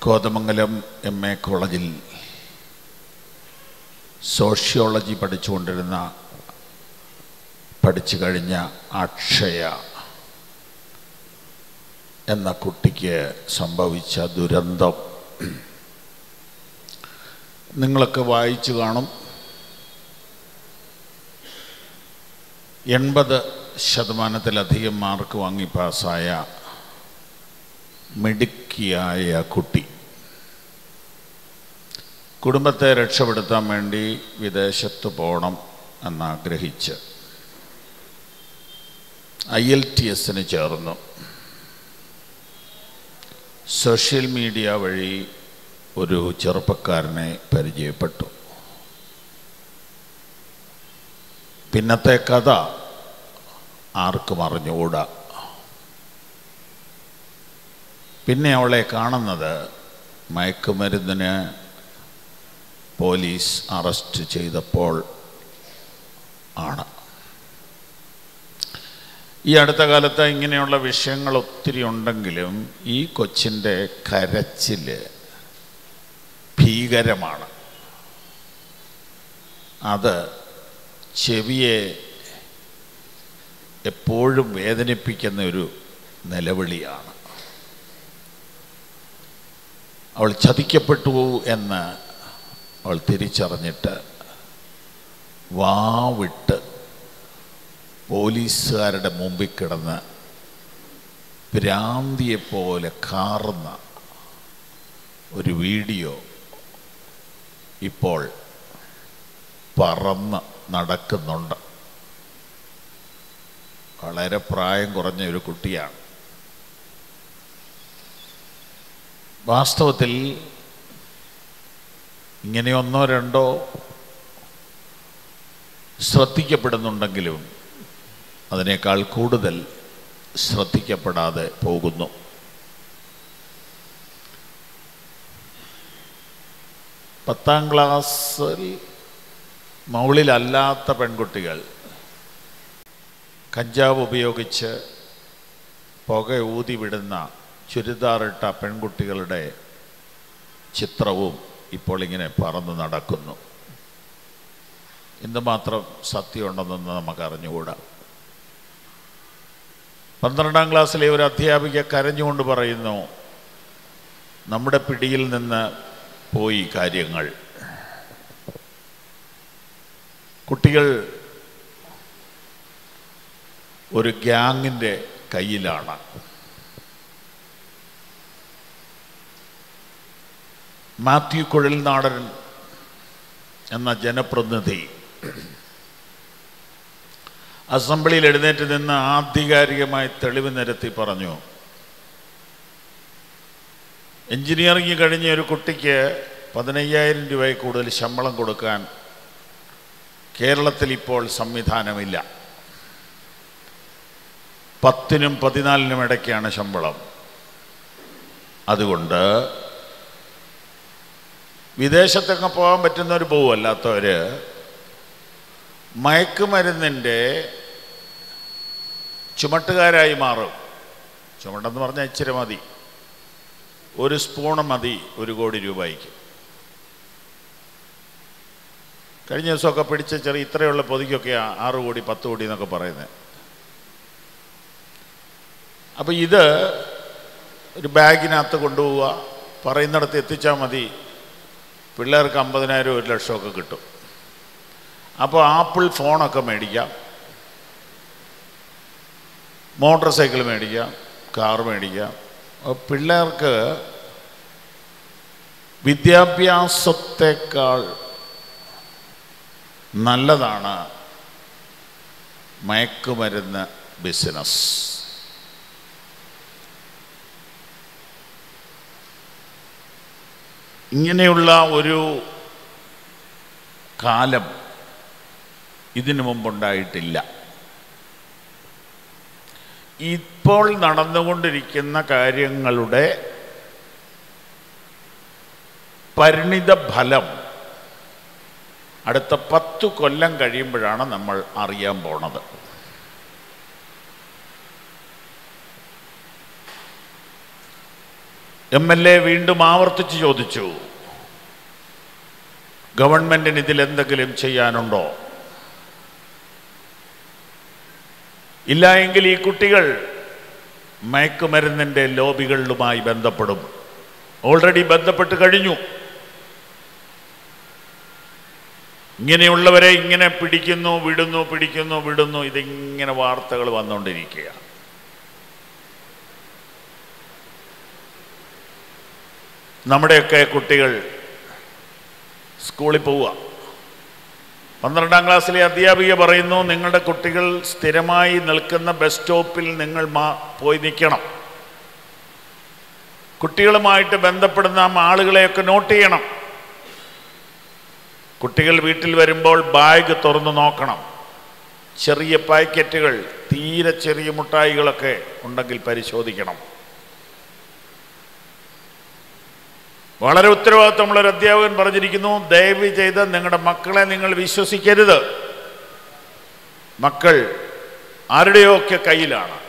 Kothamangalam M A കോളേജിൽ sociology പഠിച്ചുകൊണ്ടിരുന്ന പഠിച്ചു കഴിഞ്ഞ അക്ഷയ എന്ന കുട്ടിക്ക് സംഭവിച്ച ദുരന്തം നിങ്ങളൊക്കെ വായിച്ചു കാണും എൺപത് ശതമാനത്തിലധികം മാർക്ക് വാങ്ങി പാസ്സായ മിടുക്കിയായ കുട്ടി കുടുംബത്തെ രക്ഷപ്പെടുത്താൻ വേണ്ടി വിദേശത്ത് പോകണം എന്നാഗ്രഹിച്ച് ഐ എൽ ടി എസിന് ചേർന്നു സോഷ്യൽ മീഡിയ വഴി ഒരു ചെറുപ്പക്കാരനെ പരിചയപ്പെട്ടു പിന്നത്തെ കഥ ആർക്കും അറിഞ്ഞുകൂടാ പിന്നെ അവളെ കാണുന്നത് മയക്കുമരുന്നിന് പോലീസ് അറസ്റ്റ് ചെയ്തപ്പോൾ ആണ് ഈ അടുത്ത കാലത്ത് ഇങ്ങനെയുള്ള വിഷയങ്ങൾ ഒത്തിരി ഉണ്ടെങ്കിലും ഈ കൊച്ചിൻ്റെ കരച്ചിൽ ഭീകരമാണ് അത് ചെവിയെ എപ്പോഴും വേദനിപ്പിക്കുന്ന ഒരു നിലവിളിയാണ് അവൾ ചതിക്കപ്പെട്ടു എന്ന് അവൾ തിരിച്ചറിഞ്ഞിട്ട് വാവിട്ട് പോലീസുകാരുടെ മുമ്പിൽ കിടന്ന് ഭ്രാന്തിയെപ്പോലെ കാറുന്ന ഒരു വീഡിയോ ഇപ്പോൾ പറന്ന് നടക്കുന്നുണ്ട് വളരെ പ്രായം കുറഞ്ഞ ഒരു കുട്ടിയാണ് വാസ്തവത്തിൽ ഇങ്ങനെ ഒന്നോ രണ്ടോ ശ്രദ്ധിക്കപ്പെടുന്നുണ്ടെങ്കിലും അതിനേക്കാൾ കൂടുതൽ ശ്രദ്ധിക്കപ്പെടാതെ പോകുന്നു പത്താം ക്ലാസ്സിൽ മൗളിലല്ലാത്ത പെൺകുട്ടികൾ കഞ്ചാവ് ഉപയോഗിച്ച് പുക ഊതി വിടുന്ന ചുരിദാറിട്ട പെൺകുട്ടികളുടെ ചിത്രവും ഇപ്പോൾ ഇങ്ങനെ പറന്ന് നടക്കുന്നു എന്തുമാത്രം സത്യമുണ്ടെന്നൊന്ന് നമുക്ക് അറിഞ്ഞുകൂടാ പന്ത്രണ്ടാം ക്ലാസ്സിലെ ഒരു അധ്യാപിക കരഞ്ഞുകൊണ്ട് പറയുന്നു നമ്മുടെ പിടിയിൽ നിന്ന് പോയി കാര്യങ്ങൾ കുട്ടികൾ ഒരു ഗ്യാങ്ങിൻ്റെ കയ്യിലാണ് മാത്യു കുഴൽനാടൻ എന്ന ജനപ്രതിനിധി അസംബ്ലിയിൽ എഴുന്നേറ്റ് നിന്ന് ആധികാരികമായി തെളിവ് നിരത്തി പറഞ്ഞു എഞ്ചിനീയറിംഗ് കഴിഞ്ഞ ഒരു കുട്ടിക്ക് പതിനയ്യായിരം രൂപയിൽ കൂടുതൽ ശമ്പളം കൊടുക്കാൻ കേരളത്തിൽ ഇപ്പോൾ സംവിധാനമില്ല പത്തിനും പതിനാലിനും ഇടയ്ക്കാണ് ശമ്പളം അതുകൊണ്ട് വിദേശത്തൊക്കെ പോകാൻ പറ്റുന്നവർ പോകും അല്ലാത്തവർ മയക്കുമരുന്നിൻ്റെ ചുമട്ടുകാരായി മാറും ചുമട്ടെന്ന് പറഞ്ഞാൽ ഇച്ചിരി മതി ഒരു സ്പൂണ് മതി ഒരു കോടി രൂപയ്ക്ക് കഴിഞ്ഞ ദിവസമൊക്കെ പിടിച്ച ചെറിയ ഇത്രയുള്ള പൊതിക്കൊക്കെ ആറ് കോടി പത്ത് കോടി എന്നൊക്കെ പറയുന്നത് അപ്പോൾ ഇത് ഒരു ബാഗിനകത്ത് കൊണ്ടുപോവുക പറയുന്നിടത്ത് എത്തിച്ചാൽ മതി പിള്ളേർക്ക് അമ്പതിനായിരം ഒരു ലക്ഷമൊക്കെ കിട്ടും അപ്പോൾ ആപ്പിൾ ഫോണൊക്കെ മേടിക്കാം മോട്ടോർ സൈക്കിൾ മേടിക്കാം കാർ മേടിക്കാം അപ്പോൾ പിള്ളേർക്ക് വിദ്യാഭ്യാസത്തെക്കാൾ നല്ലതാണ് മയക്കുമരുന്ന് ബിസിനസ് ഇങ്ങനെയുള്ള ഒരു കാലം ഇതിനു മുമ്പുണ്ടായിട്ടില്ല ഇപ്പോൾ നടന്നുകൊണ്ടിരിക്കുന്ന കാര്യങ്ങളുടെ പരിണിത ഫലം അടുത്ത പത്ത് കൊല്ലം കഴിയുമ്പോഴാണ് നമ്മൾ അറിയാൻ പോണത് എം എൽ എ വീണ്ടും ആവർത്തിച്ച് ചോദിച്ചു ഗവൺമെന്റിന് ഇതിൽ എന്തെങ്കിലും ചെയ്യാനുണ്ടോ ഇല്ല എങ്കിൽ ഈ കുട്ടികൾ മയക്കുമരുന്നിൻ്റെ ലോബികളിലുമായി ബന്ധപ്പെടും ഓൾറെഡി ബന്ധപ്പെട്ട് കഴിഞ്ഞു ഇങ്ങനെയുള്ളവരെ ഇങ്ങനെ പിടിക്കുന്നു വിടുന്നു പിടിക്കുന്നു വിടുന്നു ഇതിങ്ങനെ വാർത്തകൾ വന്നുകൊണ്ടിരിക്കുകയാണ് നമ്മുടെയൊക്കെ കുട്ടികൾ സ്കൂളിൽ പോവുക പന്ത്രണ്ടാം ക്ലാസ്സിലെ അധ്യാപിക പറയുന്നു നിങ്ങളുടെ കുട്ടികൾ സ്ഥിരമായി നിൽക്കുന്ന ബസ് സ്റ്റോപ്പിൽ നിങ്ങൾ മാ പോയി നിൽക്കണം കുട്ടികളുമായിട്ട് ബന്ധപ്പെടുന്ന ആളുകളെയൊക്കെ നോട്ട് ചെയ്യണം കുട്ടികൾ വീട്ടിൽ വരുമ്പോൾ ബാഗ് തുറന്നു നോക്കണം ചെറിയ പാക്കറ്റുകൾ തീരെ ചെറിയ മുട്ടായികളൊക്കെ ഉണ്ടെങ്കിൽ പരിശോധിക്കണം വളരെ ഉത്തരവാദിത്തമുള്ള ഒരു അധ്യാപകൻ പറഞ്ഞിരിക്കുന്നു ദയവ് ചെയ്ത് നിങ്ങളുടെ മക്കളെ നിങ്ങൾ വിശ്വസിക്കരുത് മക്കൾ ആരുടെയൊക്കെ കയ്യിലാണ്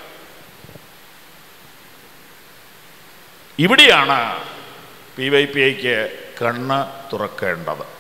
ഇവിടെയാണ് പി വൈ പി ഐക്ക് കണ്ണ് തുറക്കേണ്ടത്